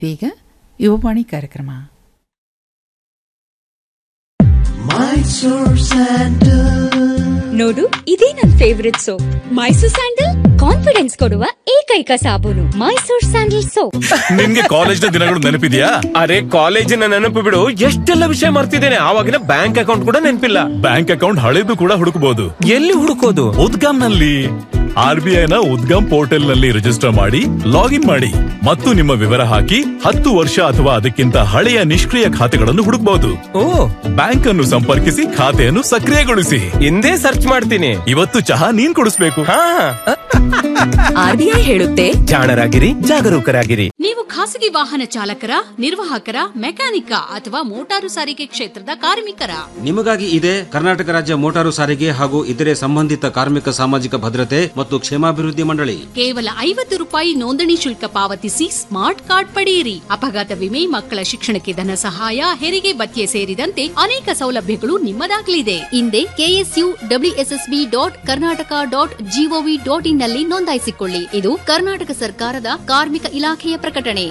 ಈಗ ಯುವವಾಣಿ ಕಾರ್ಯಕ್ರಮ ನೋಡು ಇದೇ ನನ್ favourite soap Mysore sandal confidence ಕೊಡುವ ಏಕೈಕ ಸಾಬೂನು ಮೈಸೂರ್ ಸ್ಯಾಂಡಲ್ ಸೋಪ್ ನಿನ್ಗೆ ಕಾಲೇಜ್ನ ದಿನಗಳು ನೆನಪಿದ್ಯಾ ಅರೆ ಕಾಲೇಜಿನ ನೆನಪು ಬಿಡು ಎಷ್ಟೆಲ್ಲ ವಿಷಯ ಮರ್ತಿದ್ದೇನೆ ಆವಾಗಿನ ಬ್ಯಾಂಕ್ ಅಕೌಂಟ್ ಕೂಡ ನೆನಪಿಲ್ಲ ಬ್ಯಾಂಕ್ ಅಕೌಂಟ್ ಹಳೆದು ಕೂಡ ಹುಡುಕಬಹುದು ಎಲ್ಲಿ ಹುಡುಕೋದು ಉದ್ಗಮ್ ನಲ್ಲಿ ಆರ್ ಬಿ ಐ ನ ಉದ್ಗಮ್ ಪೋರ್ಟಲ್ ನಲ್ಲಿ ರಿಜಿಸ್ಟರ್ ಮಾಡಿ ಲಾಗಿನ್ ಮಾಡಿ ಮತ್ತು ನಿಮ್ಮ ವಿವರ ಹಾಕಿ ಹತ್ತು ವರ್ಷ ಅಥವಾ ಅದಕ್ಕಿಂತ ಹಳೆಯ ನಿಷ್ಕ್ರಿಯ ಖಾತೆಗಳನ್ನು ಹುಡುಕಬಹುದು ಓ ಬ್ಯಾಂಕ್ ಅನ್ನು ಸಂಪರ್ಕಿಸಿ ಖಾತೆಯನ್ನು ಸಕ್ರಿಯಗೊಳಿಸಿ ಹಿಂದೆ ಸರ್ಚ್ ಮಾಡ್ತೀನಿ ಇವತ್ತು ಚಹಾ ನೀನ್ ಕುಡಿಸ್ಬೇಕು ಹಾ ಆರ್ಬಿಐ ಹೇಳುತ್ತೆ ಜಾಣರಾಗಿರಿ ಜಾಗರೂಕರಾಗಿರಿ ನೀವು ಖಾಸಗಿ ವಾಹನ ಚಾಲಕರ ನಿರ್ವಾಹಕರ ಮೆಕ್ಯಾನಿಕ ಅಥವಾ ಮೋಟಾರು ಸಾರಿಗೆ ಕ್ಷೇತ್ರದ ಕಾರ್ಮಿಕರ ನಿಮಗಾಗಿ ಇದೆ ಕರ್ನಾಟಕ ರಾಜ್ಯ ಮೋಟಾರು ಸಾರಿಗೆ ಹಾಗೂ ಇತರೆ ಸಂಬಂಧಿತ ಕಾರ್ಮಿಕ ಸಾಮಾಜಿಕ ಭದ್ರತೆ ಮತ್ತು ಕ್ಷೇಮಾಭಿವೃದ್ಧಿ ಮಂಡಳಿ ಕೇವಲ ಐವತ್ತು ರೂಪಾಯಿ ನೋಂದಣಿ ಶುಲ್ಕ ಪಾವತಿಸಿ ಸ್ಮಾರ್ಟ್ ಕಾರ್ಡ್ ಪಡೆಯಿರಿ ಅಪಘಾತ ವಿಮೆ ಮಕ್ಕಳ ಶಿಕ್ಷಣಕ್ಕೆ ಧನ ಸಹಾಯ ಹೆರಿಗೆ ಭತ್ಯೆ ಸೇರಿದಂತೆ ಅನೇಕ ಸೌಲಭ್ಯಗಳು ನಿಮ್ಮದಾಗಲಿದೆ ಹಿಂದೆ KSU WSSB dot Karnataka dot GOV dot IN ನಲ್ಲಿ ನೋಂದಾಯಿಸಿಕೊಳ್ಳಿ ಇದು ಕರ್ನಾಟಕ ಸರ್ಕಾರದ ಕಾರ್ಮಿಕ ಇಲಾಖೆಯ ಪ್ರಕಟಣೆ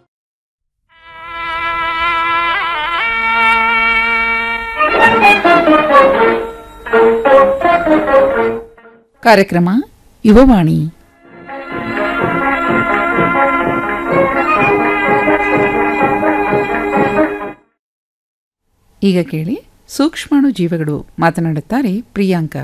ಕಾರ್ಯಕ್ರಮ ಯುವವಾಣಿ ಈಗ ಕೇಳಿ ಸೂಕ್ಷ್ಮಾಣು ಜೀವಗಳು ಮಾತನಾಡುತ್ತಾರೆ ಪ್ರಿಯಾಂಕಾ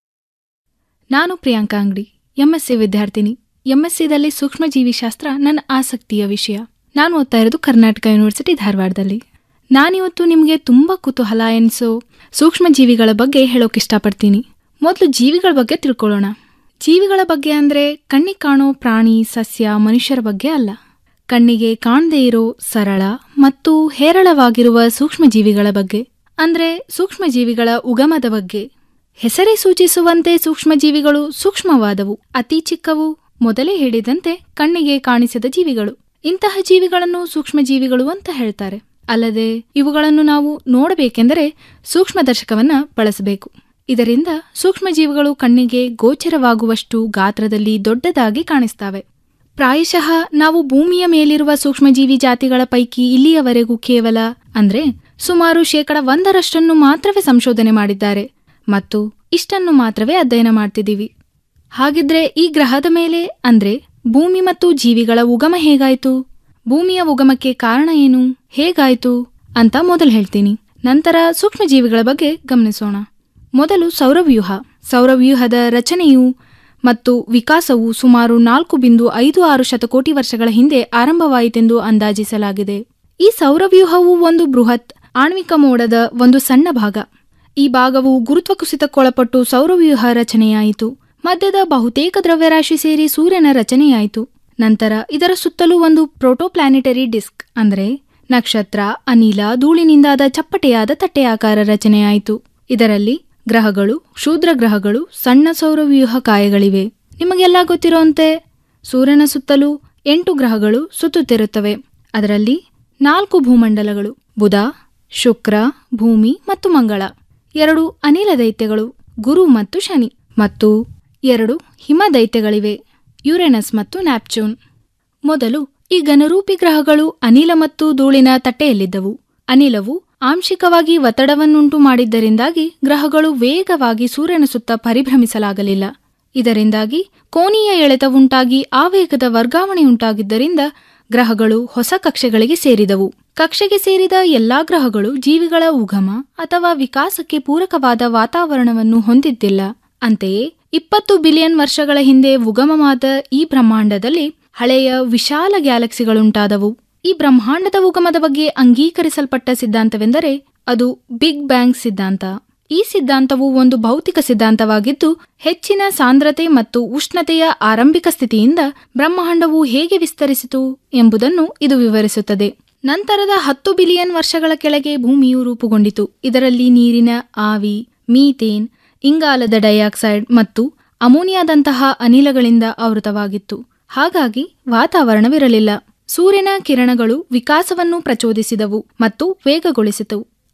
ನಾನು ಪ್ರಿಯಾಂಕಾ ಅಂಗಡಿ ಎಂಎಸ್ಸಿ ವಿದ್ಯಾರ್ಥಿನಿ ಎಂಎಸ್ಸಿದಲ್ಲಿ ಸೂಕ್ಷ್ಮಜೀವಿಶಾಸ್ತ್ರ ನನ್ನ ಆಸಕ್ತಿಯ ವಿಷಯ ನಾನು ಓದ್ತಾ ಇರೋದು ಕರ್ನಾಟಕ ಯೂನಿವರ್ಸಿಟಿ ಧಾರವಾಡದಲ್ಲಿ ನಾನಿವತ್ತು ನಿಮಗೆ ತುಂಬ ಕುತೂಹಲ ಎನಿಸೋ ಸೂಕ್ಷ್ಮಜೀವಿಗಳ ಬಗ್ಗೆ ಹೇಳೋಕೆ ಇಷ್ಟಪಡ್ತೀನಿ ಮೊದಲು ಜೀವಿಗಳ ಬಗ್ಗೆ ತಿಳ್ಕೊಳ್ಳೋಣ ಜೀವಿಗಳ ಬಗ್ಗೆ ಅಂದರೆ ಕಣ್ಣಿಗೆ ಕಾಣೋ ಪ್ರಾಣಿ ಸಸ್ಯ ಮನುಷ್ಯರ ಬಗ್ಗೆ ಅಲ್ಲ ಕಣ್ಣಿಗೆ ಕಾಣದೇ ಇರೋ ಸರಳ ಮತ್ತು ಹೇರಳವಾಗಿರುವ ಸೂಕ್ಷ್ಮಜೀವಿಗಳ ಬಗ್ಗೆ ಅಂದ್ರೆ ಸೂಕ್ಷ್ಮಜೀವಿಗಳ ಉಗಮದ ಬಗ್ಗೆ ಹೆಸರೇ ಸೂಚಿಸುವಂತೆ ಸೂಕ್ಷ್ಮಜೀವಿಗಳು ಸೂಕ್ಷ್ಮವಾದವು ಅತಿ ಚಿಕ್ಕವು ಮೊದಲೇ ಹೇಳಿದಂತೆ ಕಣ್ಣಿಗೆ ಕಾಣಿಸದ ಜೀವಿಗಳು ಇಂತಹ ಜೀವಿಗಳನ್ನು ಸೂಕ್ಷ್ಮಜೀವಿಗಳು ಅಂತ ಹೇಳ್ತಾರೆ ಅಲ್ಲದೆ ಇವುಗಳನ್ನು ನಾವು ನೋಡಬೇಕೆಂದರೆ ಸೂಕ್ಷ್ಮದರ್ಶಕವನ್ನ ಬಳಸಬೇಕು ಇದರಿಂದ ಸೂಕ್ಷ್ಮಜೀವಿಗಳು ಕಣ್ಣಿಗೆ ಗೋಚರವಾಗುವಷ್ಟು ಗಾತ್ರದಲ್ಲಿ ದೊಡ್ಡದಾಗಿ ಕಾಣಿಸ್ತವೆ ಪ್ರಾಯಶಃ ನಾವು ಭೂಮಿಯ ಮೇಲಿರುವ ಸೂಕ್ಷ್ಮಜೀವಿ ಜಾತಿಗಳ ಪೈಕಿ ಇಲ್ಲಿಯವರೆಗೂ ಕೇವಲ ಅಂದ್ರೆ ಸುಮಾರು ಶೇಕಡ ಒಂದರಷ್ಟನ್ನು ಮಾತ್ರವೇ ಸಂಶೋಧನೆ ಮಾಡಿದ್ದಾರೆ ಮತ್ತು ಇಷ್ಟನ್ನು ಮಾತ್ರವೇ ಅಧ್ಯಯನ ಮಾಡ್ತಿದ್ದೀವಿ ಹಾಗಿದ್ರೆ ಈ ಗ್ರಹದ ಮೇಲೆ ಅಂದ್ರೆ ಭೂಮಿ ಮತ್ತು ಜೀವಿಗಳ ಉಗಮ ಹೇಗಾಯ್ತು ಭೂಮಿಯ ಉಗಮಕ್ಕೆ ಕಾರಣ ಏನು ಹೇಗಾಯ್ತು ಅಂತ ಮೊದಲು ಹೇಳ್ತೀನಿ ನಂತರ ಸೂಕ್ಷ್ಮಜೀವಿಗಳ ಬಗ್ಗೆ ಗಮನಿಸೋಣ ಮೊದಲು ಸೌರವ್ಯೂಹ ಸೌರವ್ಯೂಹದ ರಚನೆಯು ಮತ್ತು ವಿಕಾಸವು ಸುಮಾರು ನಾಲ್ಕು ಬಿಂದು ಐದು ಆರು ಶತಕೋಟಿ ವರ್ಷಗಳ ಹಿಂದೆ ಆರಂಭವಾಯಿತೆಂದು ಅಂದಾಜಿಸಲಾಗಿದೆ ಈ ಸೌರವ್ಯೂಹವು ಒಂದು ಬೃಹತ್ ಆಣ್ವಿಕ ಮೋಡದ ಒಂದು ಸಣ್ಣ ಭಾಗ ಈ ಭಾಗವು ಗುರುತ್ವ ಕುಸಿತಕ್ಕೊಳಪಟ್ಟು ಸೌರವ್ಯೂಹ ರಚನೆಯಾಯಿತು ಮಧ್ಯದ ಬಹುತೇಕ ದ್ರವ್ಯರಾಶಿ ಸೇರಿ ಸೂರ್ಯನ ರಚನೆಯಾಯಿತು ನಂತರ ಇದರ ಸುತ್ತಲೂ ಒಂದು ಪ್ರೋಟೋಪ್ಲಾನೆಟರಿ ಡಿಸ್ಕ್ ಅಂದರೆ ನಕ್ಷತ್ರ ಅನಿಲ ಧೂಳಿನಿಂದಾದ ಚಪ್ಪಟೆಯಾದ ತಟ್ಟೆಯಾಕಾರ ರಚನೆಯಾಯಿತು ಇದರಲ್ಲಿ ಗ್ರಹಗಳು ಕ್ಷುದ್ರ ಗ್ರಹಗಳು ಸಣ್ಣ ಸೌರವ್ಯೂಹ ಕಾಯಗಳಿವೆ ನಿಮಗೆಲ್ಲ ಗೊತ್ತಿರುವಂತೆ ಸೂರ್ಯನ ಸುತ್ತಲೂ ಎಂಟು ಗ್ರಹಗಳು ಸುತ್ತುತ್ತಿರುತ್ತವೆ ಅದರಲ್ಲಿ ನಾಲ್ಕು ಭೂಮಂಡಲಗಳು ಬುಧ ಶುಕ್ರ ಭೂಮಿ ಮತ್ತು ಮಂಗಳ ಎರಡು ಅನಿಲ ದೈತ್ಯಗಳು ಗುರು ಮತ್ತು ಶನಿ ಮತ್ತು ಎರಡು ಹಿಮ ದೈತ್ಯಗಳಿವೆ ಯುರೇನಸ್ ಮತ್ತು ನ್ಯಾಪ್ಚೂನ್ ಮೊದಲು ಈ ಘನರೂಪಿ ಗ್ರಹಗಳು ಅನಿಲ ಮತ್ತು ಧೂಳಿನ ತಟ್ಟೆಯಲ್ಲಿದ್ದವು ಅನಿಲವು ಆಂಶಿಕವಾಗಿ ಒತ್ತಡವನ್ನುಂಟು ಮಾಡಿದ್ದರಿಂದಾಗಿ ಗ್ರಹಗಳು ವೇಗವಾಗಿ ಸೂರ್ಯನ ಸುತ್ತ ಪರಿಭ್ರಮಿಸಲಾಗಲಿಲ್ಲ ಇದರಿಂದಾಗಿ ಕೋನೀಯ ಎಳೆತವುಂಟಾಗಿ ಆವೇಗದ ವರ್ಗಾವಣೆಯುಂಟಾಗಿದ್ದರಿಂದ ಗ್ರಹಗಳು ಹೊಸ ಕಕ್ಷೆಗಳಿಗೆ ಸೇರಿದವು ಕಕ್ಷೆಗೆ ಸೇರಿದ ಎಲ್ಲಾ ಗ್ರಹಗಳು ಜೀವಿಗಳ ಉಗಮ ಅಥವಾ ವಿಕಾಸಕ್ಕೆ ಪೂರಕವಾದ ವಾತಾವರಣವನ್ನು ಹೊಂದಿದ್ದಿಲ್ಲ ಅಂತೆಯೇ ಇಪ್ಪತ್ತು ಬಿಲಿಯನ್ ವರ್ಷಗಳ ಹಿಂದೆ ಉಗಮವಾದ ಈ ಬ್ರಹ್ಮಾಂಡದಲ್ಲಿ ಹಳೆಯ ವಿಶಾಲ ಗ್ಯಾಲಕ್ಸಿಗಳುಂಟಾದವು ಈ ಬ್ರಹ್ಮಾಂಡದ ಉಗಮದ ಬಗ್ಗೆ ಅಂಗೀಕರಿಸಲ್ಪಟ್ಟ ಸಿದ್ಧಾಂತವೆಂದರೆ ಅದು ಬಿಗ್ ಬ್ಯಾಂಗ್ ಸಿದ್ಧಾಂತ ಈ ಸಿದ್ಧಾಂತವು ಒಂದು ಭೌತಿಕ ಸಿದ್ಧಾಂತವಾಗಿದ್ದು ಹೆಚ್ಚಿನ ಸಾಂದ್ರತೆ ಮತ್ತು ಉಷ್ಣತೆಯ ಆರಂಭಿಕ ಸ್ಥಿತಿಯಿಂದ ಬ್ರಹ್ಮಾಂಡವು ಹೇಗೆ ವಿಸ್ತರಿಸಿತು ಎಂಬುದನ್ನು ಇದು ವಿವರಿಸುತ್ತದೆ ನಂತರದ ಹತ್ತು ಬಿಲಿಯನ್ ವರ್ಷಗಳ ಕೆಳಗೆ ಭೂಮಿಯು ರೂಪುಗೊಂಡಿತು ಇದರಲ್ಲಿ ನೀರಿನ ಆವಿ ಮೀಥೇನ್ ಇಂಗಾಲದ ಡೈಆಕ್ಸೈಡ್ ಮತ್ತು ಅಮೋನಿಯಾದಂತಹ ಅನಿಲಗಳಿಂದ ಆವೃತವಾಗಿತ್ತು ಹಾಗಾಗಿ ವಾತಾವರಣವಿರಲಿಲ್ಲ ಸೂರ್ಯನ ಕಿರಣಗಳು ವಿಕಾಸವನ್ನು ಪ್ರಚೋದಿಸಿದವು ಮತ್ತು ವೇಗಗೊಳಿಸಿದವು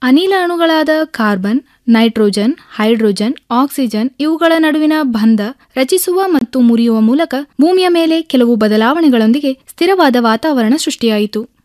ಅನಿಲ ಅಣುಗಳಾದ ಕಾರ್ಬನ್ ನೈಟ್ರೋಜನ್ ಹೈಡ್ರೋಜನ್ ಆಕ್ಸಿಜನ್ ಇವುಗಳ ನಡುವಿನ ಬಂಧ ರಚಿಸುವ ಮತ್ತು ಮುರಿಯುವ ಮೂಲಕ ಭೂಮಿಯ ಮೇಲೆ ಕೆಲವು ಬದಲಾವಣೆಗಳೊಂದಿಗೆ ಸ್ಥಿರವಾದ ವಾತಾವರಣ ಸೃಷ್ಟಿಯಾಯಿತು